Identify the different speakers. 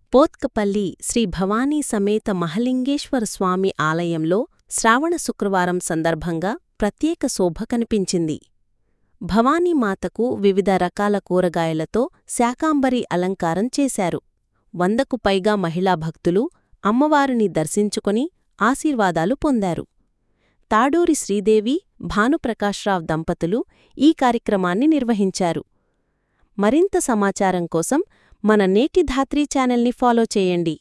Speaker 1: పోత్కపల్లి శ్రీ భవానీ సమేత మహలింగేశ్వర స్వామి ఆలయంలో శ్రావణ శుక్రవారం సందర్భంగా ప్రత్యేక శోభ కనిపించింది భవానీమాతకు వివిధ రకాల కూరగాయలతో శాకాంబరి అలంకారం చేశారు వందకు పైగా మహిళా భక్తులు అమ్మవారిని దర్శించుకొని ఆశీర్వాదాలు పొందారు తాడూరి శ్రీదేవి భానుప్రకాశ్రావ్ దంపతులు ఈ కార్యక్రమాన్ని నిర్వహించారు మరింత సమాచారం కోసం మన నేటి ధాత్రీ ఛానల్ని ఫాలో చేయండి